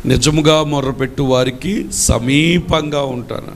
నిజముగా మొర్రపెట్టు వారికి సమీపంగా ఉంటాను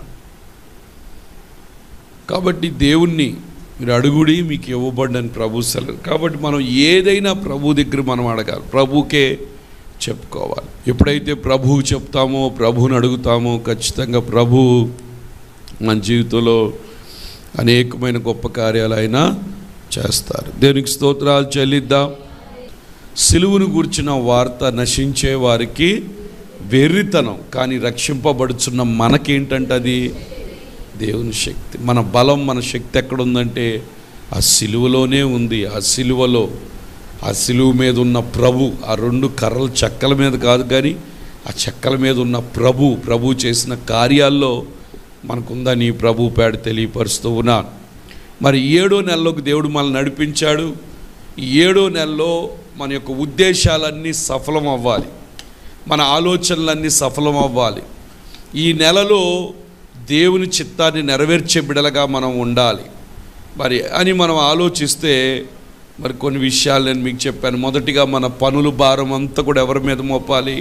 కాబట్టి దేవుణ్ణి మీరు అడుగుడి మీకు ఇవ్వబడని ప్రభు సెలవు కాబట్టి మనం ఏదైనా ప్రభు దగ్గర మనం అడగాలి ప్రభుకే చెప్పుకోవాలి ఎప్పుడైతే ప్రభువు చెప్తామో ప్రభువుని అడుగుతామో ఖచ్చితంగా ప్రభు మన జీవితంలో అనేకమైన గొప్ప కార్యాలు ఆయన చేస్తారు దేవునికి స్తోత్రాలు చెల్లిద్దాం సిలువును గూర్చిన వార్త నశించే వారికి వెర్రితనం కానీ రక్షింపబడుచున్న మనకేంటంటే అది దేవుని శక్తి మన బలం మన శక్తి ఎక్కడుందంటే ఆ సిలువలోనే ఉంది ఆ సిలువలో ఆ సిలువ మీద ఉన్న ప్రభు ఆ రెండు కర్రల చెక్కల మీద కాదు కానీ ఆ చెక్కల మీద ఉన్న ప్రభు ప్రభు చేసిన కార్యాల్లో మనకుందని ప్రభు పేడ తెలియపరుస్తూ ఉన్నాను మరి ఏడో నెలలోకి దేవుడు మనల్ని నడిపించాడు ఈ ఏడో నెలలో మన యొక్క ఉద్దేశాలన్నీ సఫలం అవ్వాలి మన ఆలోచనలన్నీ సఫలం అవ్వాలి ఈ నెలలో దేవుని చిత్తాన్ని నెరవేర్చే బిడలగా మనం ఉండాలి మరి అని మనం ఆలోచిస్తే మరి కొన్ని విషయాలు నేను మీకు చెప్పాను మొదటిగా మన పనుల భారం అంతా కూడా ఎవరి మీద మోపాలి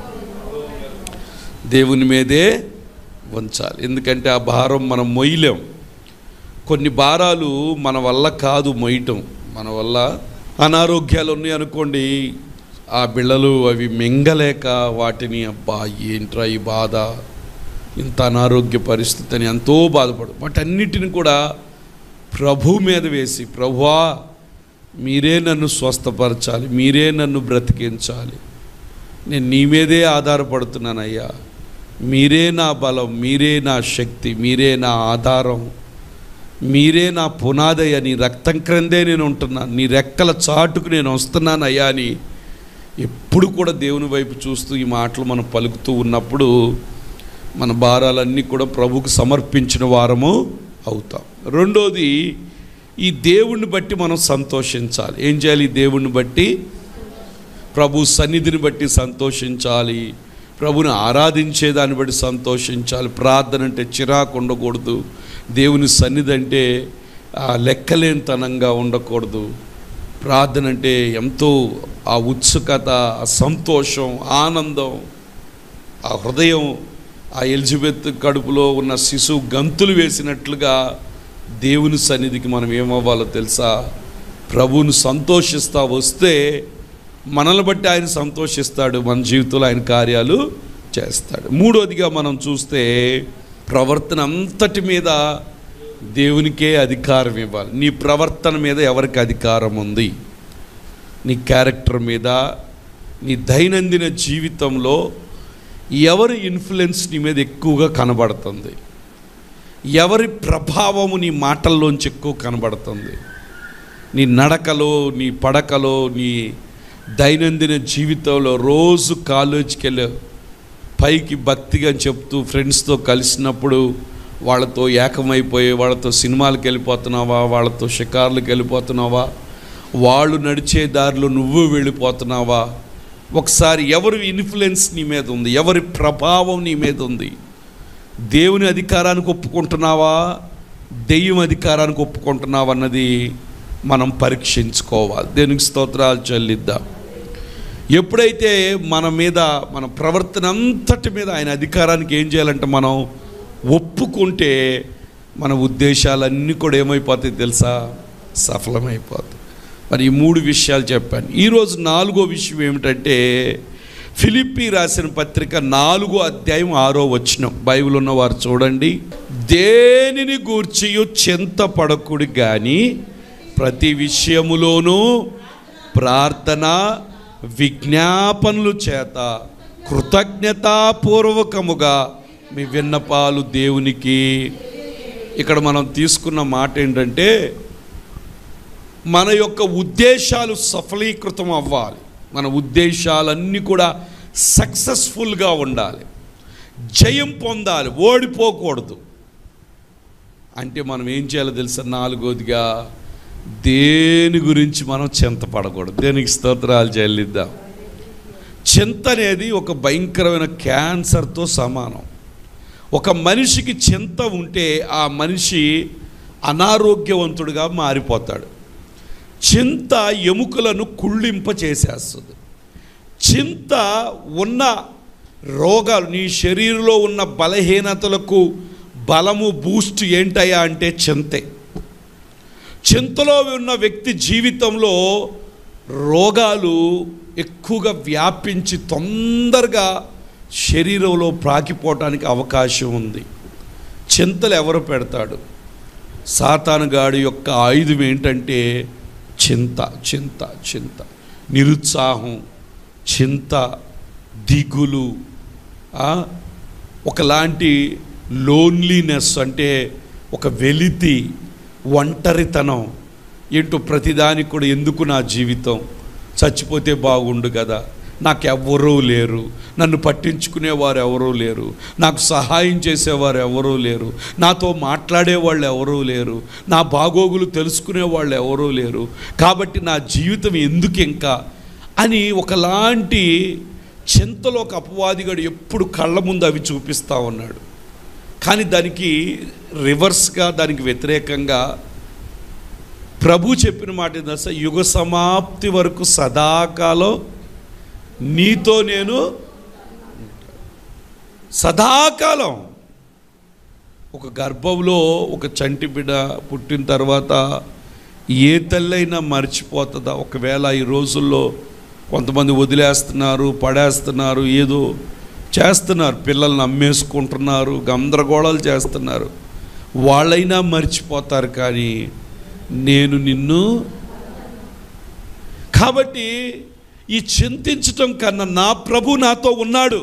దేవుని మీదే ఉంచాలి ఎందుకంటే ఆ భారం మనం మొయ్యలేం కొన్ని భారాలు మన వల్ల కాదు మొయ్యటం మన వల్ల అనారోగ్యాలు ఉన్నాయి అనుకోండి ఆ బిళ్ళలు అవి మింగలేక వాటిని అబ్బా ఏంట్రా ఈ బాధ ఇంత అనారోగ్య పరిస్థితి అని ఎంతో బాధపడు వాటన్నిటిని కూడా ప్రభు మీద వేసి ప్రభువా మీరే నన్ను స్వస్థపరచాలి మీరే నన్ను బ్రతికించాలి నేను నీ మీదే ఆధారపడుతున్నానయ్యా మీరే నా బలం మీరే నా శక్తి మీరే నా ఆధారం మీరే నా పునాదయ్యా నీ రక్తం క్రిందే నేను ఉంటున్నాను నీ రెక్కల చాటుకు నేను వస్తున్నానయ్యా అని ఎప్పుడు కూడా దేవుని వైపు చూస్తూ ఈ మాటలు మనం పలుకుతూ ఉన్నప్పుడు మన భారాలన్నీ కూడా ప్రభుకు సమర్పించిన వారము అవుతాం రెండోది ఈ దేవుణ్ణి బట్టి మనం సంతోషించాలి ఏం చేయాలి ఈ దేవుణ్ణి బట్టి ప్రభు సన్నిధిని బట్టి సంతోషించాలి ప్రభుని ఆరాధించే దాన్ని బట్టి సంతోషించాలి ప్రార్థన అంటే చిరాకు ఉండకూడదు దేవుని సన్నిధి అంటే ఆ, లెక్కలేనితనంగా ఉండకూడదు ప్రార్థన అంటే ఎంతో ఆ ఉత్సుకత ఆ సంతోషం ఆనందం ఆ హృదయం ఆ ఎలిజబెత్ కడుపులో ఉన్న శిశువు గంతులు వేసినట్లుగా దేవుని సన్నిధికి మనం ఏమవ్వాలో తెలుసా ప్రభువును సంతోషిస్తా వస్తే మనల్ని బట్టి ఆయన సంతోషిస్తాడు మన జీవితంలో ఆయన కార్యాలు చేస్తాడు మూడోదిగా మనం చూస్తే ప్రవర్తన అంతటి మీద దేవునికే అధికారం ఇవ్వాలి నీ ప్రవర్తన మీద ఎవరికి అధికారం ఉంది నీ క్యారెక్టర్ మీద నీ దైనందిన జీవితంలో ఎవరి ఇన్ఫ్లుయెన్స్ నీ మీద ఎక్కువగా కనబడుతుంది ఎవరి ప్రభావము నీ మాటల్లోంచి ఎక్కువ కనబడుతుంది నీ నడకలో నీ పడకలో నీ దైనందిన జీవితంలో రోజు కాలేజీకి వెళ్ళే పైకి భక్తిగా చెప్తూ ఫ్రెండ్స్తో కలిసినప్పుడు వాళ్ళతో ఏకమైపోయి వాళ్ళతో సినిమాలకు వెళ్ళిపోతున్నావా వాళ్ళతో షికార్లకు వెళ్ళిపోతున్నావా వాళ్ళు నడిచే దారిలో నువ్వు వెళ్ళిపోతున్నావా ఒకసారి ఎవరి ఇన్ఫ్లుయెన్స్ నీ మీద ఉంది ఎవరి ప్రభావం నీ మీద ఉంది దేవుని అధికారానికి ఒప్పుకుంటున్నావా దెయ్యం అధికారానికి ఒప్పుకుంటున్నావా అన్నది మనం పరీక్షించుకోవాలి దేవునికి స్తోత్రాలు చెల్లిద్దాం ఎప్పుడైతే మన మీద మన ప్రవర్తన అంతటి మీద ఆయన అధికారానికి ఏం చేయాలంటే మనం ఒప్పుకుంటే మన ఉద్దేశాలన్నీ కూడా ఏమైపోతాయి తెలుసా సఫలమైపోతాయి మరి ఈ మూడు విషయాలు చెప్పాను ఈరోజు నాలుగో విషయం ఏమిటంటే ఫిలిప్పి రాసిన పత్రిక నాలుగో అధ్యాయం ఆరో వచనం బైబిల్ ఉన్నవారు చూడండి దేనిని గూర్చియు చింతపడకుడు కానీ ప్రతి విషయములోనూ ప్రార్థన విజ్ఞాపనలు చేత కృతజ్ఞతాపూర్వకముగా మీ విన్నపాలు దేవునికి ఇక్కడ మనం తీసుకున్న మాట ఏంటంటే మన యొక్క ఉద్దేశాలు సఫలీకృతం అవ్వాలి మన ఉద్దేశాలన్నీ కూడా సక్సెస్ఫుల్గా ఉండాలి జయం పొందాలి ఓడిపోకూడదు అంటే మనం ఏం చేయాలో తెలుసా నాలుగోదిగా దేని గురించి మనం చింతపడకూడదు దేనికి స్తోత్రాలు చెల్లిద్దాం చింత అనేది ఒక భయంకరమైన క్యాన్సర్తో సమానం ఒక మనిషికి చింత ఉంటే ఆ మనిషి అనారోగ్యవంతుడిగా మారిపోతాడు చింత ఎముకలను కుళ్ళింప చేసేస్తుంది చింత ఉన్న రోగాలు నీ శరీరంలో ఉన్న బలహీనతలకు బలము బూస్ట్ ఏంటయ్యా అంటే చింతే చింతలో ఉన్న వ్యక్తి జీవితంలో రోగాలు ఎక్కువగా వ్యాపించి తొందరగా శరీరంలో ప్రాకిపోవటానికి అవకాశం ఉంది చింతలు ఎవరు పెడతాడు సాతానుగాడి యొక్క ఆయుధం ఏంటంటే చింత చింత చింత నిరుత్సాహం చింత దిగులు ఆ, ఒకలాంటి లోన్లీనెస్ అంటే ఒక వెలితి ఒంటరితనం ఏంటో ప్రతిదానికి కూడా ఎందుకు నా జీవితం చచ్చిపోతే బాగుండు కదా నాకెవ్వరూ లేరు నన్ను పట్టించుకునేవారు ఎవరూ లేరు నాకు సహాయం చేసేవారు ఎవరూ లేరు నాతో మాట్లాడేవాళ్ళు ఎవరూ లేరు నా బాగోగులు తెలుసుకునే వాళ్ళు ఎవరూ లేరు కాబట్టి నా జీవితం ఎందుకు ఇంకా అని ఒకలాంటి చింతలో ఒక అపవాదిగాడు ఎప్పుడు కళ్ళ ముందు అవి చూపిస్తూ ఉన్నాడు కానీ దానికి రివర్స్గా దానికి వ్యతిరేకంగా ప్రభు చెప్పిన మాట దశ యుగ సమాప్తి వరకు సదాకాలం నీతో నేను సదాకాలం ఒక గర్భంలో ఒక చంటి బిడ్డ పుట్టిన తర్వాత ఏ తల్లైనా మర్చిపోతుందా ఒకవేళ ఈ రోజుల్లో కొంతమంది వదిలేస్తున్నారు పడేస్తున్నారు ఏదో చేస్తున్నారు పిల్లల్ని అమ్మేసుకుంటున్నారు గందరగోళాలు చేస్తున్నారు వాళ్ళైనా మర్చిపోతారు కానీ నేను నిన్ను కాబట్టి ఈ చింతించటం కన్నా నా ప్రభు నాతో ఉన్నాడు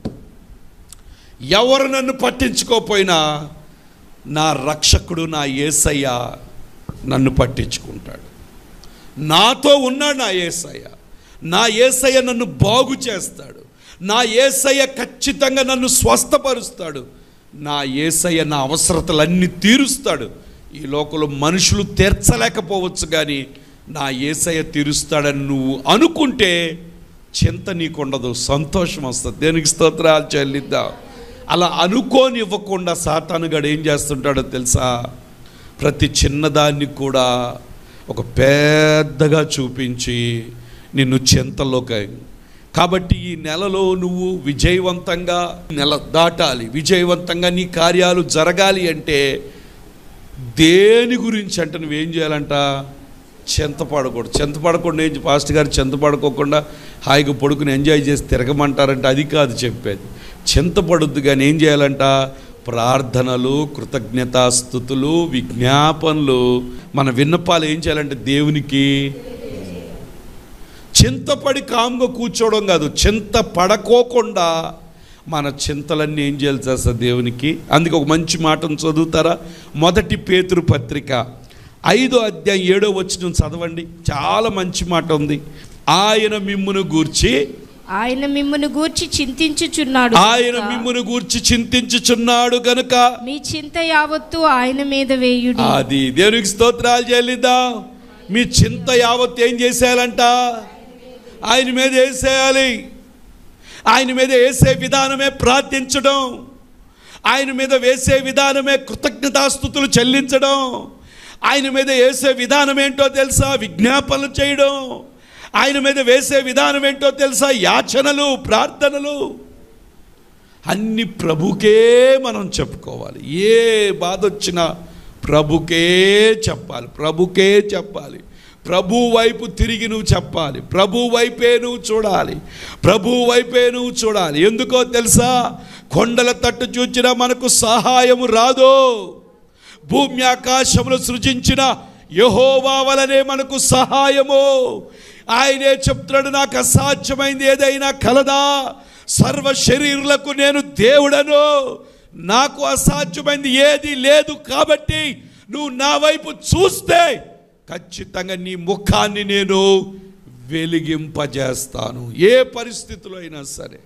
ఎవరు నన్ను పట్టించుకోపోయినా నా రక్షకుడు నా యేసయ్య నన్ను పట్టించుకుంటాడు నాతో ఉన్నాడు నా యేసయ్య నా యేసయ్య నన్ను బాగు చేస్తాడు నా యేసయ్య ఖచ్చితంగా నన్ను స్వస్థపరుస్తాడు నా యేసయ్య నా అవసరతలన్నీ తీరుస్తాడు ఈ లోకంలో మనుషులు తీర్చలేకపోవచ్చు కానీ నా యేసయ్య తీరుస్తాడని నువ్వు అనుకుంటే చింత నీకుండదు సంతోషం వస్తుంది దేనికి స్తోత్రాలు చెల్లిద్దాం అలా అనుకోని ఇవ్వకుండా సాతానుగాడు ఏం చేస్తుంటాడో తెలుసా ప్రతి చిన్నదాన్ని కూడా ఒక పెద్దగా చూపించి నిన్ను చింతలోకి కాబట్టి ఈ నెలలో నువ్వు విజయవంతంగా నెల దాటాలి విజయవంతంగా నీ కార్యాలు జరగాలి అంటే దేని గురించి అంటే నువ్వేం చేయాలంట చింతపడకూడదు చింతపడకుండా ఏం పాస్ట్ గారు చింతపడుకోకుండా హాయిగా పడుకుని ఎంజాయ్ చేసి తిరగమంటారంటే అది కాదు చెప్పేది చింతపడొద్దు కానీ ఏం చేయాలంట ప్రార్థనలు కృతజ్ఞతాస్థుతులు విజ్ఞాపనలు మన విన్నపాలు ఏం చేయాలంటే దేవునికి చింతపడి కామ్గా కూర్చోవడం కాదు చింత పడకోకుండా మన చింతలన్నీ ఏం చేయాలి చేస్తా దేవునికి అందుకే ఒక మంచి మాటను చదువుతారా మొదటి పేతురు పత్రిక ఐదో అధ్యాయం ఏడో వచ్చిన చదవండి చాలా మంచి మాట ఉంది ఆయన మిమ్మును గూర్చి ఆయన మిమ్మును గూర్చి చింతించుచున్నాడు ఆయన కనుక మిమ్మును గూర్చి చింతించుచున్నాడు గనుక మీ చింత యావత్తు ఆయన మీద వేయుడి అది దేవునికి స్తోత్రాలు చెల్లిద్దాం మీ చింత యావత్ ఏం చేసేయాలంట ఆయన మీద వేసేయాలి ఆయన మీద వేసే విధానమే ప్రార్థించడం ఆయన మీద వేసే విధానమే కృతజ్ఞతాస్థుతులు చెల్లించడం ఆయన మీద వేసే విధానం ఏంటో తెలుసా విజ్ఞాపనలు చేయడం ఆయన మీద వేసే విధానం ఏంటో తెలుసా యాచనలు ప్రార్థనలు అన్ని ప్రభుకే మనం చెప్పుకోవాలి ఏ బాధ వచ్చినా ప్రభుకే చెప్పాలి ప్రభుకే చెప్పాలి ప్రభు వైపు తిరిగి నువ్వు చెప్పాలి ప్రభు వైపే నువ్వు చూడాలి ప్రభు వైపే నువ్వు చూడాలి ఎందుకో తెలుసా కొండల తట్టు చూచినా మనకు సహాయము రాదు భూమి ఆకాశములు సృజించిన యహోవా వలనే మనకు సహాయము ఆయనే చెప్తున్నాడు నాకు అసాధ్యమైంది ఏదైనా కలదా సర్వ శరీరులకు నేను దేవుడను నాకు అసాధ్యమైంది ఏది లేదు కాబట్టి నువ్వు నా వైపు చూస్తే ఖచ్చితంగా నీ ముఖాన్ని నేను వెలిగింపజేస్తాను ఏ పరిస్థితిలో అయినా సరే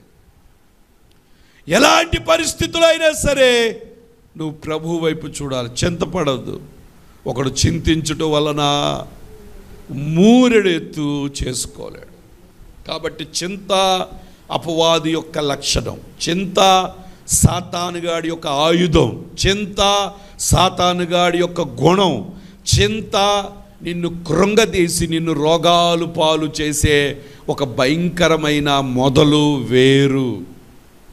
ఎలాంటి పరిస్థితులు అయినా సరే నువ్వు ప్రభు వైపు చూడాలి చింతపడద్దు ఒకడు చింతించుట వలన మూరెడెత్తు చేసుకోలేడు కాబట్టి చింత అపవాది యొక్క లక్షణం చింత సాతానుగాడి యొక్క ఆయుధం చింత సాతానుగాడి యొక్క గుణం చింత నిన్ను కృంగదీసి నిన్ను రోగాలు పాలు చేసే ఒక భయంకరమైన మొదలు వేరు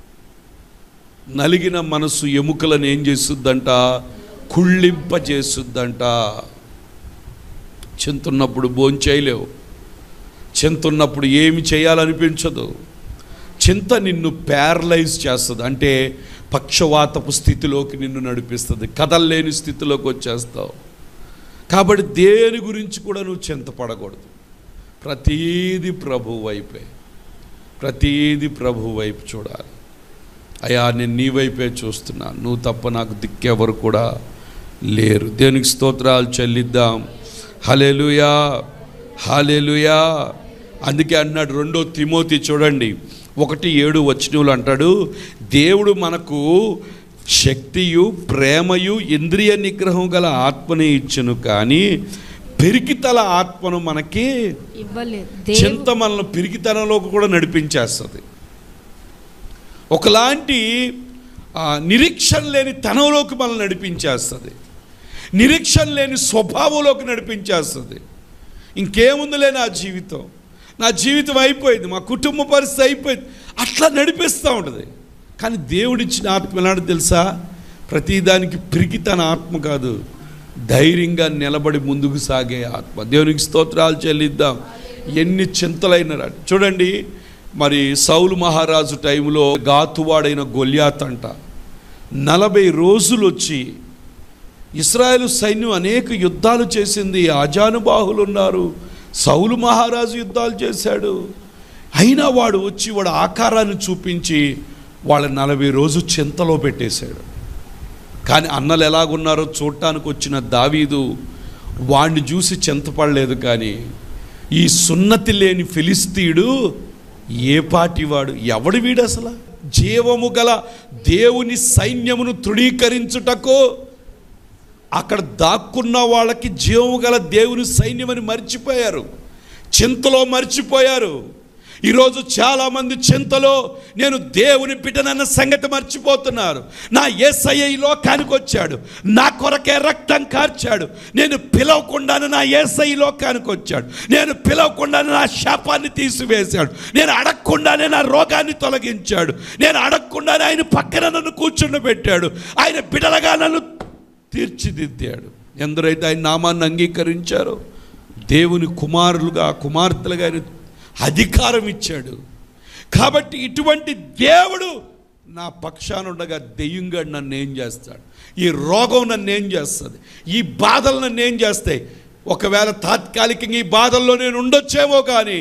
నలిగిన మనసు ఎముకలను ఏం చేస్తుందంట కుళ్ళింపజేస్తుందంట చింతున్నప్పుడు భోంచేయలేవు చింతున్నప్పుడు ఏమి చేయాలనిపించదు చింత నిన్ను ప్యారలైజ్ చేస్తుంది అంటే పక్షవాతపు స్థితిలోకి నిన్ను నడిపిస్తుంది కదల్లేని స్థితిలోకి వచ్చేస్తావు కాబట్టి దేని గురించి కూడా నువ్వు చింతపడకూడదు ప్రతీది ప్రభు వైపే ప్రతీది ప్రభు వైపు చూడాలి అయ్యా నేను నీ వైపే చూస్తున్నాను నువ్వు తప్ప నాకు దిక్కెవరు కూడా లేరు దేవునికి స్తోత్రాలు చెల్లిద్దాం హలెలుయా హలెలుయా అందుకే అన్నాడు రెండో తిమోతి చూడండి ఒకటి ఏడు వచ్చినవులు అంటాడు దేవుడు మనకు శక్తియు ప్రేమయు ఇంద్రియ నిగ్రహం గల ఆత్మని ఇచ్చును కానీ పెరికితల ఆత్మను మనకి ఇవ్వలేదు చింత దేవుడు మనల్ని పిరికితనంలోకి కూడా నడిపించేస్తుంది ఒకలాంటి ఆ, నిరీక్షణ లేని తనంలోకి మనల్ని నడిపించేస్తుంది నిరీక్షణ లేని స్వభావంలోకి నడిపించేస్తుంది ఇంకేముందిలే నా జీవితం నా జీవితం అయిపోయింది మా కుటుంబ పరిస్థితి అయిపోయింది అట్లా నడిపిస్తూ ఉంటుంది కానీ దేవుడిచ్చిన ఆత్మ ఎలాంటి తెలుసా ప్రతిదానికి పిరికితన ఆత్మ కాదు ధైర్యంగా నిలబడి ముందుకు సాగే ఆత్మ దేవునికి స్తోత్రాలు చెల్లిద్దాం ఎన్ని చింతలైన రా- చూడండి మరి సౌలు మహారాజు టైంలో గాతువాడైన గొల్యాత్ అంట నలభై రోజులు వచ్చి ఇస్రాయేల్ సైన్యం అనేక యుద్ధాలు చేసింది ఆజానుబాహులు ఉన్నారు సౌలు మహారాజు యుద్ధాలు చేశాడు అయినా వాడు వచ్చి వాడు ఆకారాన్ని చూపించి వాళ్ళ నలభై రోజు చింతలో పెట్టేశాడు కానీ అన్నలు ఎలాగున్నారో చూడటానికి వచ్చిన దావీదు వాడిని చూసి చింతపడలేదు కానీ ఈ సున్నతి లేని ఫిలిస్తీయుడు ఏ పాటి వాడు ఎవడు వీడు అసలు జీవము గల దేవుని సైన్యమును తృణీకరించుటకు అక్కడ దాక్కున్న వాళ్ళకి జీవము గల దేవుని సైన్యమని మర్చిపోయారు చింతలో మర్చిపోయారు ఈరోజు చాలామంది చింతలో నేను దేవుని బిడ్డనన్న సంగతి మర్చిపోతున్నారు నా ఏసయ్య ఈ లోకానికి వచ్చాడు నా కొరకే రక్తం కార్చాడు నేను పిలవకుండానే నా ఏసై ఈ లోకానికి వచ్చాడు నేను పిలవకుండానే నా శాపాన్ని తీసివేశాడు నేను అడగకుండానే నా రోగాన్ని తొలగించాడు నేను అడగకుండానే ఆయన పక్కన నన్ను కూర్చుండబెట్టాడు ఆయన బిడలగా నన్ను తీర్చిదిద్దాడు ఎందరైతే ఆయన నామాన్ని అంగీకరించారో దేవుని కుమారులుగా కుమార్తెలుగా ఆయన అధికారం ఇచ్చాడు కాబట్టి ఇటువంటి దేవుడు నా పక్షాన ఉండగా దెయ్యంగా నన్ను ఏం చేస్తాడు ఈ రోగం నన్ను ఏం చేస్తుంది ఈ బాధలు నన్ను ఏం చేస్తాయి ఒకవేళ తాత్కాలికంగా ఈ బాధల్లో నేను ఉండొచ్చేమో కానీ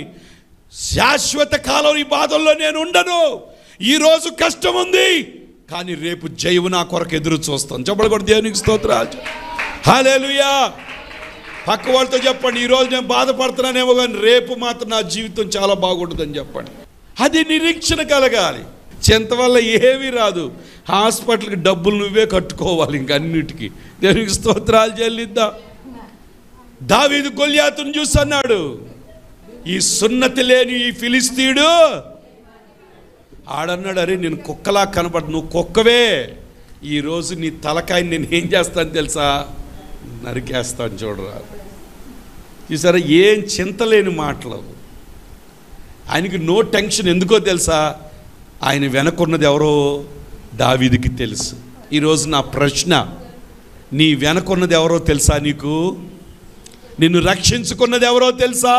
శాశ్వత కాలం ఈ బాధల్లో నేను ఉండను ఈరోజు కష్టం ఉంది కానీ రేపు జయము నా కొరకు ఎదురు చూస్తాను చెప్పడం కూడా దేవునికి స్తోత్రాలు హాలేలుయా పక్క వాళ్ళతో చెప్పండి ఈరోజు నేను బాధపడుతున్నానేమో కానీ రేపు మాత్రం నా జీవితం చాలా బాగుంటుందని చెప్పండి అది నిరీక్షణ కలగాలి చెంత వల్ల ఏమీ రాదు హాస్పిటల్కి డబ్బులు నువ్వే కట్టుకోవాలి ఇంక అన్నిటికీ దేవునికి స్తోత్రాలు చెల్లిద్దాం దావీదు గొల్యాతును చూసి అన్నాడు ఈ సున్నతి లేని ఈ ఫిలిస్తీయుడు ఆడన్నాడు అరే నేను కుక్కలా కనపడు నువ్వు కుక్కవే ఈరోజు నీ తలకాయని నేను ఏం చేస్తాను తెలుసా నరికేస్తాను చూడరా చూసారా ఏం చింతలేని మాటలు ఆయనకి నో టెన్షన్ ఎందుకో తెలుసా ఆయన వెనకున్నది ఎవరో దావీదికి తెలుసు ఈరోజు నా ప్రశ్న నీ వెనకున్నది ఎవరో తెలుసా నీకు నిన్ను రక్షించుకున్నది ఎవరో తెలుసా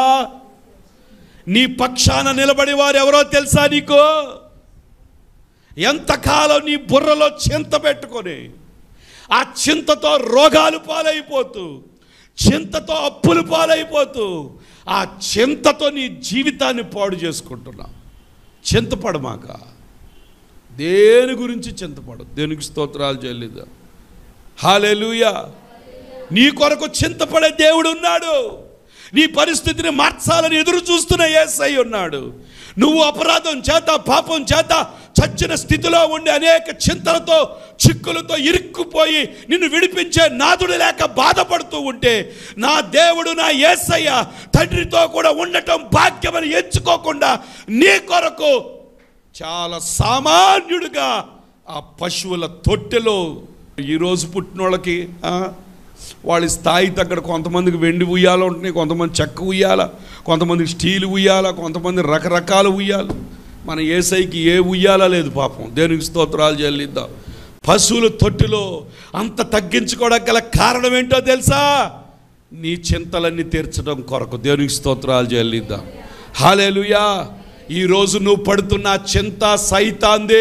నీ పక్షాన నిలబడి వారు ఎవరో తెలుసా నీకు ఎంతకాలం నీ బుర్రలో చింత పెట్టుకొని ఆ చింతతో రోగాలు పాలైపోతూ చింతతో అప్పులు పాలైపోతూ ఆ చింతతో నీ జీవితాన్ని పాడు చేసుకుంటున్నావు చింతపడమాక దేని గురించి చింతపడు దేనికి స్తోత్రాలు చెల్లిదా హాలెలూయా నీ కొరకు చింతపడే దేవుడు ఉన్నాడు నీ పరిస్థితిని మార్చాలని ఎదురు చూస్తున్న ఏసై ఉన్నాడు నువ్వు అపరాధం చేత పాపం చేత చచ్చిన స్థితిలో ఉండి అనేక చింతలతో చిక్కులతో ఇరుక్కుపోయి నిన్ను విడిపించే నాదుడు లేక బాధపడుతూ ఉంటే నా దేవుడు నా ఏసయ్య తండ్రితో కూడా ఉండటం భాగ్యమని ఎంచుకోకుండా నీ కొరకు చాలా సామాన్యుడిగా ఆ పశువుల తొట్టెలో ఈరోజు పుట్టినోళ్ళకి ఆ, వాళ్ళ స్థాయి తగ్గడ కొంతమందికి వెండి ఉయ్యాలు ఉంటున్నాయి కొంతమంది చెక్క ఉయ్యాల కొంతమంది స్టీల్ ఉయ్యాల కొంతమంది రకరకాల ఉయ్యాలు మన ఏసైకి ఏ ఉయ్యాల లేదు పాపం దేనికి స్తోత్రాలు చెల్లిద్దాం పశువుల తొట్టిలో అంత తగ్గించుకోవడానికి గల కారణం ఏంటో తెలుసా నీ చింతలన్నీ తీర్చడం కొరకు దేవునికి స్తోత్రాలు చెల్లిద్దాం హాలేలుయా ఈరోజు నువ్వు పడుతున్న ఆ చింత సైతాందే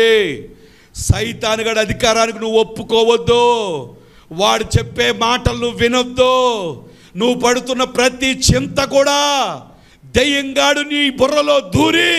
సైతానుగడ అధికారానికి నువ్వు ఒప్పుకోవద్దు వాడు చెప్పే మాటలు నువ్వు వినొద్దు నువ్వు పడుతున్న ప్రతి చింత కూడా దెయ్యంగాడు నీ బుర్రలో దూరి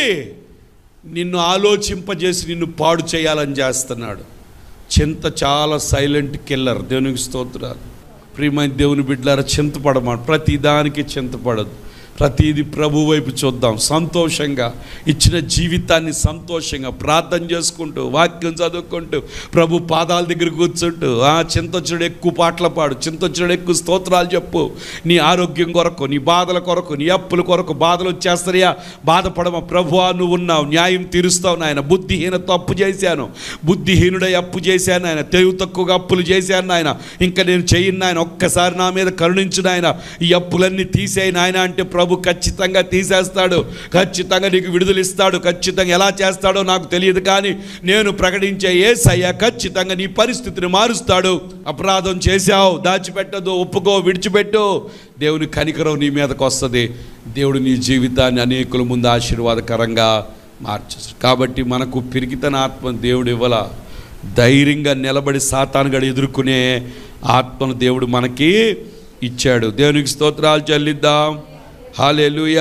నిన్ను ఆలోచింపజేసి నిన్ను పాడు చేయాలని చేస్తున్నాడు చింత చాలా సైలెంట్ కిల్లర్ దేవునికి స్తోత్రాలు ప్రియమైన దేవుని బిడ్డలారా చింతపడమాట ప్రతి దానికి చింతపడదు ప్రతిది ప్రభు వైపు చూద్దాం సంతోషంగా ఇచ్చిన జీవితాన్ని సంతోషంగా ప్రార్థన చేసుకుంటూ వాక్యం చదువుకుంటూ ప్రభు పాదాల దగ్గర కూర్చుంటూ ఆ చింతొచ్చుడు ఎక్కువ పాటలు పాడు చింతొచ్చుడు ఎక్కువ స్తోత్రాలు చెప్పు నీ ఆరోగ్యం కొరకు నీ బాధల కొరకు నీ అప్పుల కొరకు బాధలు వచ్చేస్తాయా బాధపడమ ప్రభువా నువ్వు ఉన్నావు న్యాయం తీరుస్తావు నాయన బుద్ధిహీన తప్పు చేశాను బుద్ధిహీనుడై అప్పు చేశాను ఆయన తెలివి తక్కువగా అప్పులు చేశాను నాయన ఇంకా నేను చెయ్యను నాయన ఒక్కసారి నా మీద కరుణించు నాయన ఈ అప్పులన్నీ తీసేయి నాయన అంటే ప్రభు ఖచ్చితంగా తీసేస్తాడు ఖచ్చితంగా నీకు విడుదల ఇస్తాడు ఖచ్చితంగా ఎలా చేస్తాడో నాకు తెలియదు కానీ నేను ప్రకటించే ఏసయ్య ఖచ్చితంగా నీ పరిస్థితిని మారుస్తాడు అపరాధం చేశావు దాచిపెట్టదు ఒప్పుకో విడిచిపెట్టు దేవుని కనికరం నీ మీదకి వస్తుంది దేవుడు నీ జీవితాన్ని అనేకుల ముందు ఆశీర్వాదకరంగా మార్చేస్తాడు కాబట్టి మనకు పిరికితన ఆత్మ దేవుడు ఇవ్వాల ధైర్యంగా నిలబడి సాతానుగడ ఎదుర్కొనే ఆత్మను దేవుడు మనకి ఇచ్చాడు దేవునికి స్తోత్రాలు చెల్లిద్దాం హాలెలుయా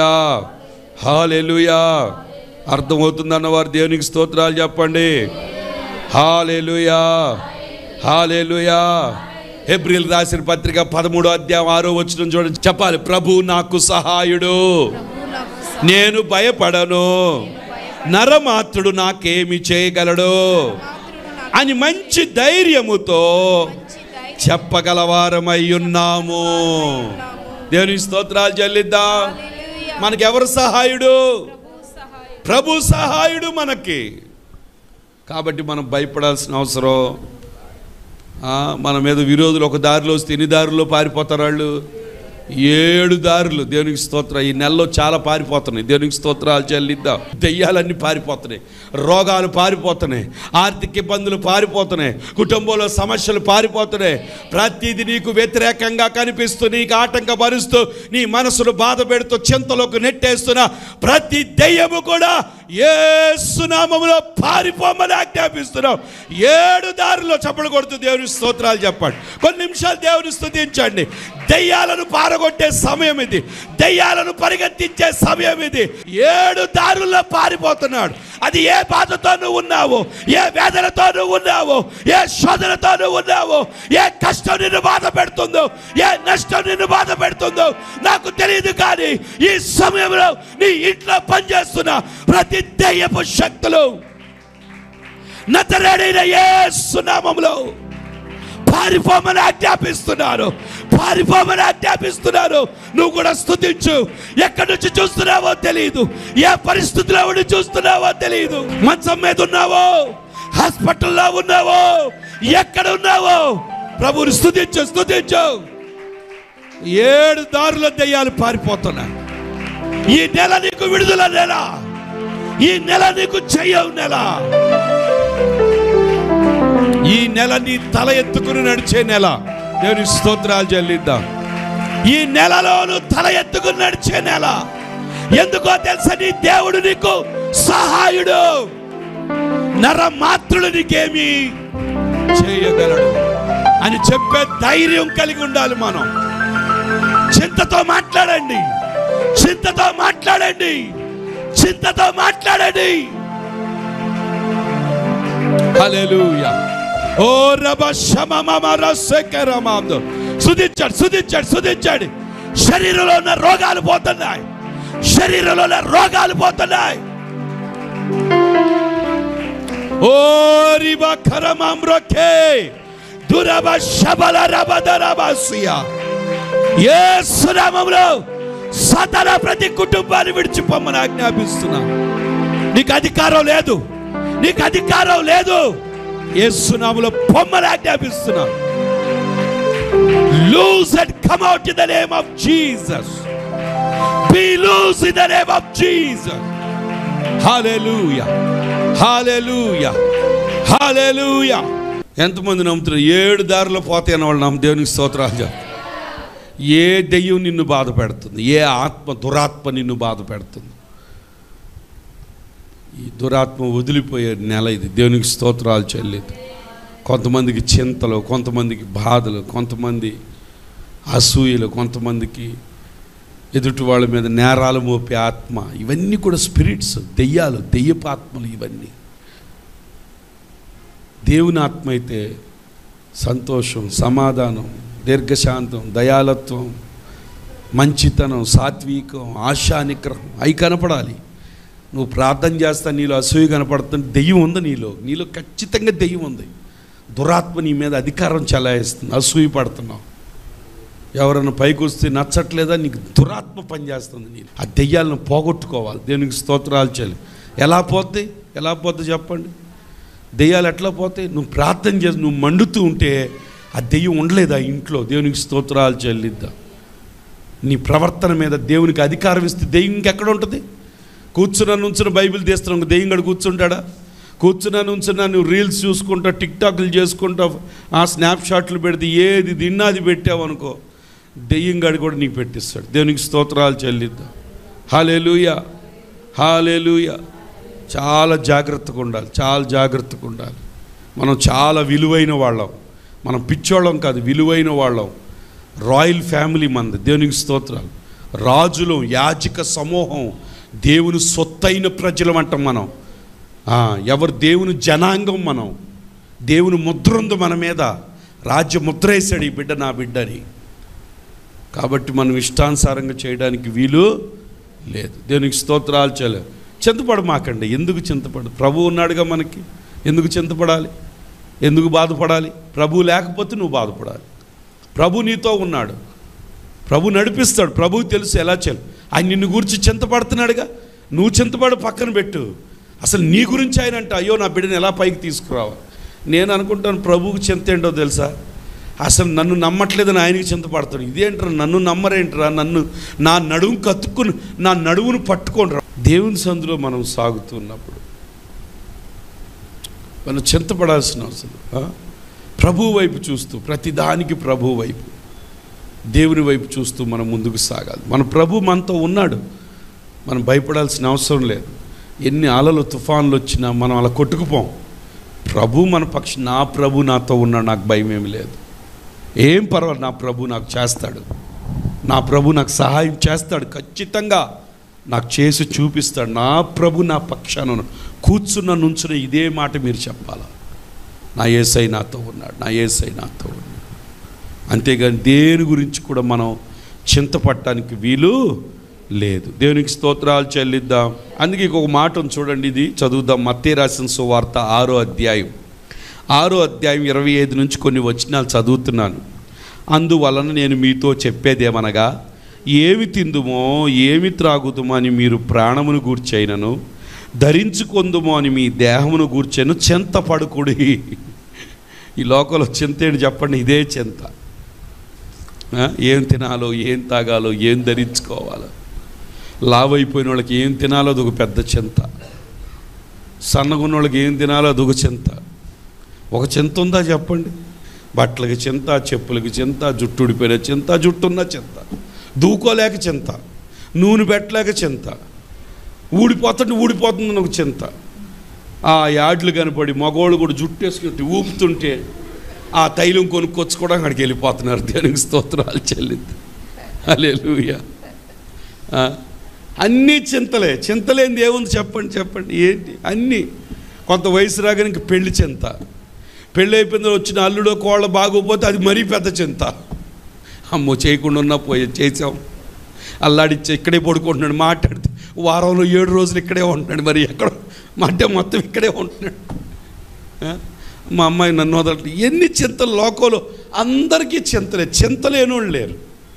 హాలెలుయా అర్థమవుతుందన్న వారు దేవునికి స్తోత్రాలు చెప్పండి హాలెలుయా హాలెలుయా ఏప్రిల్ రాసిన పత్రిక పదమూడో అధ్యాయం ఆరో వచ్చిన చూడండి చెప్పాలి ప్రభు నాకు సహాయుడు ప్రభు నాకు సహాయం నేను భయపడను నరమాత్రుడు నాకేమి చేయగలడు మాత్రుడు నాకు అని మంచి ధైర్యముతో మంచి ధైర్యం చెప్పగలవారమై ఉన్నాము దేవుని స్తోత్రాలు చెల్లిద్దాం హల్లెలూయా. మనకి ఎవరు సహాయుడు ప్రభు సహాయం ప్రభు సహాయుడు మనకి కాబట్టి మనం భయపడాల్సిన అవసరం ఆ, మన మీద విరోధులు ఒక దారిలో వస్తే ఎన్ని దారిలో పారిపోతారు వాళ్ళు ఏడు దారులు దేవునికి స్తోత్రం ఈ నెలలో చాలా పారిపోతున్నాయి దేవునికి స్తోత్రాలు చెల్లిద్దాం దెయ్యాలన్నీ పారిపోతున్నాయి రోగాలు పారిపోతున్నాయి ఆర్థిక ఇబ్బందులు పారిపోతున్నాయి కుటుంబంలో సమస్యలు పారిపోతున్నాయి ప్రతిదీ నీకు వ్యతిరేకంగా కనిపిస్తూ నీకు ఆటంకపరుస్తూ నీ మనసును బాధ పెడుతూ చింతలోకి నెట్టేస్తున్న ప్రతి దెయ్యము కూడా ఏసునామములో పారిపోమని ఆజ్ఞాపిస్తున్నాం ఏడు దారిలో చప్పలు కొడుతూ దేవుని స్తోత్రాలు చెప్పండి కొన్ని నిమిషాలు దేవుని స్తుతించండి దెయ్యాలను పారగొట్టే సమయం ఇది దెయ్యాలను పరిగెత్తించే సమయం ఇది ఏడు దారుల్లో పారిపోతున్నాడు అది ఏ బాధతో నువ్వు ఉన్నావు ఏ వేదనతో నువ్వు ఉన్నావు ఏ శోధనతో నువ్వు ఉన్నావు ఏ కష్టం నిన్ను బాధ పెడుతుందో ఏ నష్టం నిన్ను బాధ పెడుతుందో నాకు తెలియదు కానీ ఈ సమయంలో నీ ఇంట్లో పనిచేస్తున్న ప్రతి దెయ్యపు శక్తులు నతరేడైన ఏ సునామంలో పారిపోమని ఆజ్ఞాపిస్తున్నారు పారిపోమని ఆజ్ఞాపిస్తున్నారు నువ్వు కూడా స్తుతించు ఎక్కడి నుంచి చూస్తున్నావో తెలియదు ఏ పరిస్థితిలో ఉండి చూస్తున్నావో తెలియదు మంచం మీద ఉన్నావో హాస్పిటల్లో ఉన్నావో ఎక్కడ ఉన్నావో ప్రభుని స్తుతించు స్తుతించు ఏడు దారుల దెయ్యాలు పారిపోతున్నాయి ఈ నెల నీకు విడుదల నెల ఈ నెల నీకు చెయ్యవు నెల ఈ నెల నీ తల ఎత్తుకుని నడిచే నెల దేవుని స్తోత్రాలు చెల్లిద్దాం ఈ నెలలోను తల ఎత్తుకుని నడిచే నెల ఎందుకో తెలుసా నీ దేవుడు నీకు సహాయుడు నర మాత్రుడు నీకేమి చేయగలడు అని చెప్పే ధైర్యం కలిగి ఉండాలి మనం చింతతో మాట్లాడండి చింతతో మాట్లాడండి చింతతో మాట్లాడండి హల్లెలూయా ఓ రబ శమమమ రసకరమాందో సుదించాడు సుదించాడు సుదించాడు శరీరంలో ఉన్న రోగాలు పోతున్నాయి శరీరంలో ఉన్న రోగాలు పోతున్నాయి ఓ రిబ కరమామ్రకే దురబ శబల రబదరబసియా యేసు నామములో సతన ప్రతి కుటుంబాన్ని విడిచిపోమ్మని ఆజ్ఞాపిస్తున్నా నీకు అధికారం లేదు నీకు అధికారం లేదు యేసునాములో పొమ్మని ఆజ్ఞాపిస్తున్నా loose and come out in the name of Jesus be loose in the name of Jesus hallelujah hallelujah hallelujah ఎంతమంది నమ్ముతున్నారు ఏడు దారిలో పోతాయి అన్న వాళ్ళు నమ్మ దేవునికి స్తోత్రాలు చెప్పు ఏ దెయ్యం నిన్ను బాధ పెడుతుంది ఏ ఆత్మ దురాత్మ నిన్ను బాధ పెడుతుంది ఈ దురాత్మ వదిలిపోయే నెల ఇది దేవునికి స్తోత్రాలు చెల్లేదు కొంతమందికి చింతలు కొంతమందికి బాధలు కొంతమంది అసూయలు కొంతమందికి ఎదుటి వాళ్ళ మీద నేరాలు మోపే ఆత్మ ఇవన్నీ కూడా స్పిరిట్స్ దెయ్యాలు దెయ్యపు ఆత్మలు ఇవన్నీ దేవుని ఆత్మ అయితే సంతోషం సమాధానం దీర్ఘశాంతం దయాలత్వం మంచితనం సాత్వికం ఆశా నిగ్రహం అవి కనపడాలి నువ్వు ప్రార్థన చేస్తా నీలో అసూయ కనపడుతుంది దెయ్యం ఉంది నీలో నీలో ఖచ్చితంగా దెయ్యం ఉంది దురాత్మ నీ మీద అధికారం చెలాయిస్తుంది అసూయ పడుతున్నావు ఎవరైనా పైకి వస్తే నచ్చట్లేదా నీకు దురాత్మ పనిచేస్తుంది నీకు ఆ దెయ్యాలను పోగొట్టుకోవాలి దేవునికి స్తోత్రాలు చేయాలి ఎలా పోతే ఎలా పోతే చెప్పండి దెయ్యాలు ఎట్లా పోతాయి నువ్వు ప్రార్థన చేసి నువ్వు మండుతూ ఉంటే ఆ దెయ్యం ఉండలేదా ఇంట్లో దేవునికి స్తోత్రాలు చెల్లిద్దాం నీ ప్రవర్తన మీద దేవునికి అధికారం ఇస్తే దెయ్యం ఇంకెక్కడ ఉంటుంది కూర్చున్న నుంచున్న బైబిల్ తీస్తున్నావు దెయ్యం గడు కూర్చుంటాడా కూర్చున్నా నుంచున్నా నువ్వు రీల్స్ చూసుకుంటా టిక్ టాక్లు చేసుకుంటా ఆ స్నాప్ షాట్లు పెడితే ఏది తిన్నాది పెట్టావు అనుకో దెయ్యం గడి కూడా నీకు పెట్టిస్తాడు దేవునికి స్తోత్రాలు చెల్లిద్దాం హాలేలుయ హాలేలుయ చాలా జాగ్రత్తగా ఉండాలి చాలా జాగ్రత్తగా ఉండాలి మనం చాలా విలువైన వాళ్ళం మనం పిచ్చోళ్ళం కాదు విలువైన వాళ్ళం రాయల్ ఫ్యామిలీ మనది దేవునికి స్తోత్రాలు రాజులం యాజక సమూహం దేవుని సొత్తైన ప్రజలం అంటాం మనం ఆ, ఎవరు దేవుని జనాంగం మనం దేవుని ముద్ర ఉంది మన మీద రాజ్య ముద్ర వేశాడు ఈ బిడ్డ నా బిడ్డని కాబట్టి మనం ఇష్టానుసారంగా చేయడానికి వీలు లేదు దేవునికి స్తోత్రాలు చేయలేదు చింతపడ మాకండి ఎందుకు చింతపడు ప్రభు ఉన్నాడుగా మనకి ఎందుకు చింతపడాలి ఎందుకు బాధపడాలి ప్రభు లేకపోతే నువ్వు బాధపడాలి ప్రభు నీతో ఉన్నాడు ప్రభు నడిపిస్తాడు ప్రభువు తెలుసు ఎలా చేయాలి ఆయన నిన్ను గురించి చింతపడుతున్నాడుగా నువ్వు చింతపడు పక్కన పెట్టు అసలు నీ గురించి ఆయన అంటే అయ్యో నా బిడ్డని ఎలా పైకి తీసుకురావాలి నేను అనుకుంటాను ప్రభువుకి చింత ఏంటో తెలుసా అసలు నన్ను నమ్మట్లేదని ఆయనకి చింతపడతాడు ఇదేంట్రా నన్ను నమ్మరేంట్రా నన్ను నా నడుము కత్తుకుని నా నడువును పట్టుకోండి దేవుని సందులో మనం సాగుతున్నప్పుడు మనం చింతపడాల్సిన అవసరం ఆ? ప్రభు వైపు చూస్తూ ప్రతిదానికి ప్రభు వైపు దేవుని వైపు చూస్తూ మనం ముందుకు సాగాలి మన ప్రభు మనతో ఉన్నాడు మనం భయపడాల్సిన అవసరం లేదు ఎన్ని అలలు తుఫాన్లు వచ్చినా మనం అలా కొట్టుకుపోం ప్రభు మన పక్ష నా ప్రభు నాతో ఉన్నాడు నాకు భయం ఏమి లేదు ఏం పర్వాలేదు నా ప్రభు నాకు చేస్తాడు నా ప్రభు నాకు సహాయం చేస్తాడు ఖచ్చితంగా నాకు చేసి చూపిస్తాడు నా ప్రభు నా పక్షాన ఉన్నాడు. కూర్చున్న నుంచున్న ఇదే మాట మీరు చెప్పాలా నా ఏసై నాతో ఉన్నాడు నా ఏసై నాతో ఉన్నాడు అంతేగాని దేని గురించి కూడా మనం చింతపడటానికి వీలు లేదు దేవునికి స్తోత్రాలు చెల్లిద్దాం అందుకే ఇంకొక మాట ఉంది చూడండి ఇది చదువుదాం మత్తే రాసిన సువార్త ఆరో అధ్యాయం ఆరో అధ్యాయం ఇరవై ఐదు నుంచి కొన్ని వచనాలు చదువుతున్నాను అందువలన నేను మీతో చెప్పేదేమనగా ఏమి తిందుమో ఏమి త్రాగుదుమో అని మీరు ప్రాణమును గూర్చైనను ధరించుకొందుమో అని మీ దేహమును గూర్చెను చింత పడుకుడి ఈ లోకంలో చింత ఏంటి చెప్పండి ఇదే చింత ఆ? ఏం తినాలో ఏం తాగాలో ఏం ధరించుకోవాలో లావైపోయిన వాళ్ళకి ఏం తినాలో అదొక పెద్ద చింత సన్నగున్న వాళ్ళకి ఏం తినాలో అదొక చింత ఒక చింత ఉందా చెప్పండి బట్టలకి చింత చెప్పులకి చింత జుట్టు ఊడిపోయిన చింత జుట్టున్న చింత దూకోలేక చింత నూనె పెట్టలేక చింత ఊడిపోతుంటే ఊడిపోతుందని ఒక చింత ఆ యాడ్లు కనపడి మగోళ్ళు కూడా జుట్టు వేసుకుంటే ఊపుతుంటే ఆ తైలం కొనుక్కొచ్చుకోవడానికి అక్కడికి వెళ్ళిపోతున్నారు దేవునికి స్తోత్రాలు చెల్లింది అలేలుయా అన్నీ చింతలే చింతలేంది ఏముంది చెప్పండి చెప్పండి ఏంటి అన్నీ కొంత వయసు రాగానే ఇంక పెళ్లి చింత పెళ్ళి అయిపోయింది వచ్చిన అల్లుడో కోళ్ళ బాగోపోతే అది మరీ పెద్ద చింత అమ్మో చేయకుండా ఉన్నా పోయి చేసాం అల్లాడిచ్చే ఇక్కడే పడుకుంటున్నాడు మాట్లాడితే వారంలో ఏడు రోజులు ఇక్కడే ఉంటున్నాడు మరి ఎక్కడ మా అంటే మొత్తం ఇక్కడే ఉంటున్నాడు ఆ? మా అమ్మాయి నన్ను వదలట్లేదు ఎన్ని చింతలు లోకంలో అందరికీ చింతలే చింతలేనోళ్ళు లేరు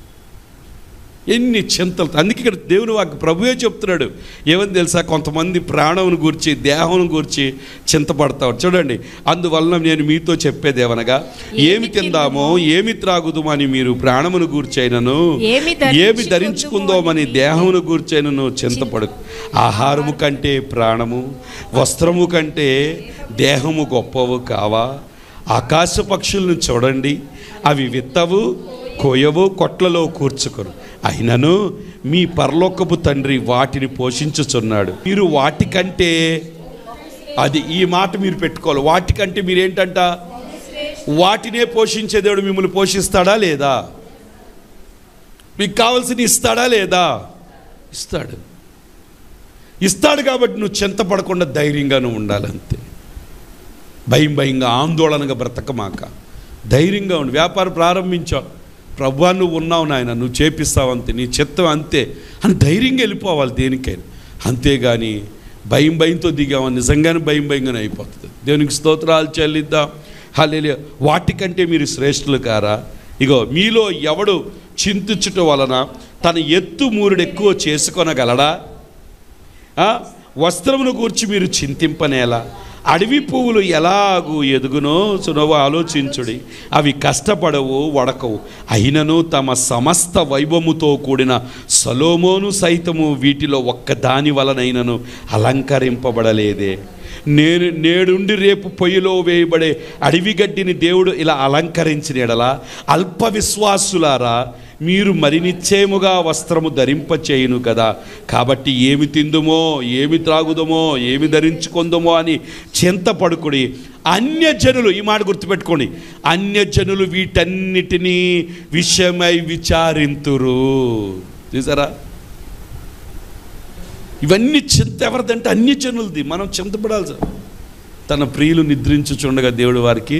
ఎన్ని చింతలు అందుకే ఇక్కడ దేవుని వాకి ప్రభువే చెప్తున్నాడు ఏమని తెలుసా కొంతమంది ప్రాణమును గూర్చి దేహమును గూర్చి చింతపడతారు చూడండి అందువలన నేను మీతో చెప్పేది ఏమనగా ఏమి తిందామో ఏమి త్రాగుదామో అని మీరు ప్రాణమును గూర్చైనను ఏమి ఏమి ధరించుకుందుమో ధరించుకుందామని అని దేహమును గూర్చైనను చింతపడు ఆహారము కంటే ప్రాణము వస్త్రము కంటే దేహము గొప్పవు కావా ఆకాశ పక్షులను చూడండి అవి విత్తవు కోయవు కొట్లలో కూర్చుకొను అయినను మీ పరలోకపు తండ్రి వాటిని పోషించుచున్నాడు మీరు వాటికంటే అది ఈ మాట మీరు పెట్టుకోవాలి వాటికంటే మీరేంటంట వాటినే పోషించే దేవుడు మిమ్మల్ని పోషిస్తాడా లేదా మీకు కావాల్సిన ఇస్తాడా లేదా ఇస్తాడు ఇస్తాడు కాబట్టి నువ్వు చింతపడకుండా ధైర్యంగానే ఉండాలంతే భయం భయంగా ఆందోళనగా బ్రతకమాక ధైర్యంగా ఉండి వ్యాపారం ప్రారంభించావు ప్రభా నువ్వు ఉన్నావు నాయన నువ్వు చేపిస్తావు అంతే నీ చిత్తం అంతే అని ధైర్యంగా వెళ్ళిపోవాలి దేనికైనా అంతేగాని భయం భయంతో దిగామని నిజంగానే భయం భయంగానే అయిపోతుంది దేవునికి స్తోత్రాలు చెల్లిద్దాం హల్లెలూయా వాటికంటే మీరు శ్రేష్ఠులు కారా ఇగో మీలో ఎవడు చింతించుట వలన తన ఎత్తు మూరుడు ఎక్కువ చేసుకొనగలడా ఆ? వస్త్రమును గూర్చి మీరు చింతింపనేలా అడవి పువ్వులు ఎలాగూ ఎదుగునో సునవు ఆలోచించుడి అవి కష్టపడవు వడకవు అయినను తమ సమస్త వైభవముతో కూడిన సలోమోను సైతము వీటిలో ఒక్క దాని వలనైనను అలంకరింపబడలేదే నేను నేడుండి రేపు పొయ్యిలో వేయబడే అడవి గడ్డిని దేవుడు ఇలా అలంకరించిన ఎడలా అల్ప విశ్వాసులారా మీరు మరి నిశ్చయముగా వస్త్రము ధరింపచేయును కదా కాబట్టి ఏమి తిందుమో ఏమి త్రాగుదమో ఏమి ధరించుకుందమో అని చింతపడుకుడి అన్యజనులు ఈ మాట గుర్తుపెట్టుకోండి అన్యజనులు వీటన్నిటినీ విషయమై విచారింతురు చూసారా ఇవన్నీ చింత ఎవరిదంటే అన్య జనులది మనం చింతపడాల్సి తన ప్రియులు నిద్రించుచుండగా దేవుడు వారికి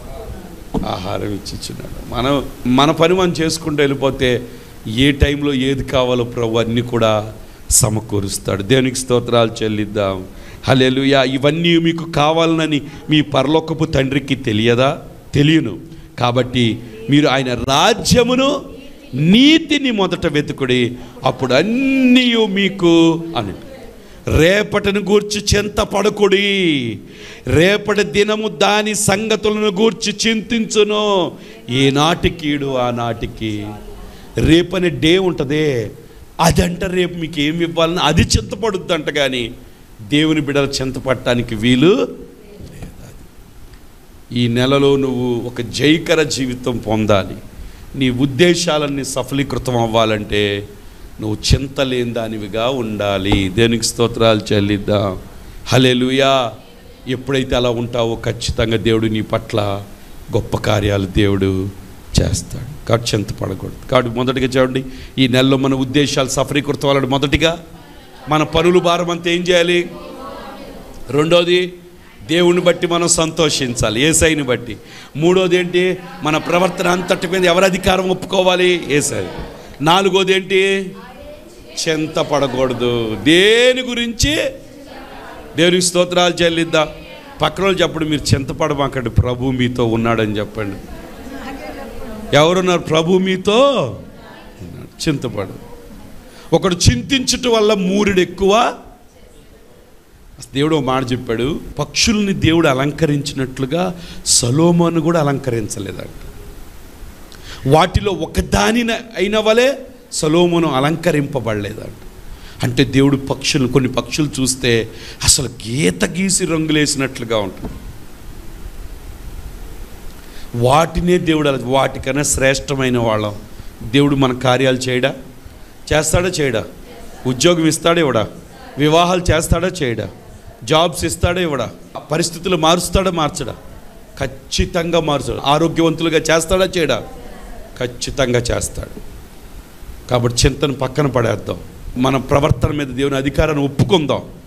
ఆహారం ఇచ్చిచున్నాడు మనం మన పని మనం చేసుకుంటూ వెళ్ళిపోతే ఏ టైంలో ఏది కావాలో ప్రభు అన్నీ కూడా సమకూరుస్తాడు దేవునికి స్తోత్రాలు చెల్లిద్దాం హల్లెలూయా ఇవన్నీ మీకు కావాలనని మీ పరలోకపు తండ్రికి తెలియదా తెలియను కాబట్టి మీరు ఆయన రాజ్యమును నీతిని మొదట వెతుకుడి అప్పుడు అన్నీ మీకు అని రేపటిని గూర్చి చింత పడకుడి రేపటి దినము దాని సంగతులను గూర్చి చింతించును ఈనాటికీడు ఆనాటికి రేపని డే ఉంటుందే అదంట రేపు మీకు ఏమి ఇవ్వాలని అది చింతపడుద్దంట కానీ దేవుని బిడలు చింతపడటానికి వీలు లేదు. ఈ నెలలో నువ్వు ఒక జైకర జీవితం పొందాలి నీ ఉద్దేశాలన్నీ సఫలీకృతం అవ్వాలంటే నువ్వు చింతలేని దానివిగా ఉండాలి దేనికి స్తోత్రాలు చెల్లిద్దాం హలెలుయా ఎప్పుడైతే అలా ఉంటావో ఖచ్చితంగా దేవుడు నీ పట్ల గొప్ప కార్యాలు దేవుడు చేస్తాడు కాబట్టి చింతపడకూడదు కాబట్టి మొదటిగా చూడండి ఈ నెలలో మన ఉద్దేశాలు సఫలీకృతం అవ్వాలంటే మొదటిగా మన పనులు భారం అంతా ఏం చేయాలి రెండోది దేవుని బట్టి మనం సంతోషించాలి ఏసైని బట్టి మూడోది ఏంటి మన ప్రవర్తన అంతటి మీద ఎవరి అధికారం ఒప్పుకోవాలి ఏసై నాలుగోది ఏంటి చింత పడకూడదు దేని గురించి దేవునికి స్తోత్రాలు చెల్లిద్దాం పక్కన వాళ్ళు చెప్పండి మీరు చింతపడమాకండి ప్రభు మీతో ఉన్నాడని చెప్పండి ఎవరున్నారు ప్రభు మీతో ఉన్నాడు. చింతపడు ఒకడు చింతించుట వల్ల మూరుడు ఎక్కువ దేవుడు ఓ మాట చెప్పాడు పక్షుల్ని దేవుడు అలంకరించినట్లుగా సలోమోను కూడా అలంకరించలేదంట వాటిలో ఒకదానిన అయిన వలె సలోమోను అలంకరింపబడలేదంట అంటే దేవుడు పక్షులు కొన్ని పక్షులు చూస్తే అసలు గీత గీసి రంగులేసినట్లుగా ఉంటుంది వాటినే దేవుడు అలా వాటికన్నా శ్రేష్టమైన వాళ్ళం దేవుడు మన కార్యాలు చేయడా చేస్తాడా చేయడా ఉద్యోగం ఇస్తాడా ఇవ్వడా వివాహాలు చేస్తాడా చేయడా జాబ్స్ ఇస్తాడా ఇవ్వడా పరిస్థితులు మారుస్తాడా మార్చడా ఖచ్చితంగా మార్చడు ఆరోగ్యవంతులుగా చేస్తాడా చేయడా ఖచ్చితంగా చేస్తాడు కాబట్టి చింతను పక్కన పడేద్దాం మన ప్రవర్తన మీద దేవుని అధికారాన్ని ఒప్పుకుందాం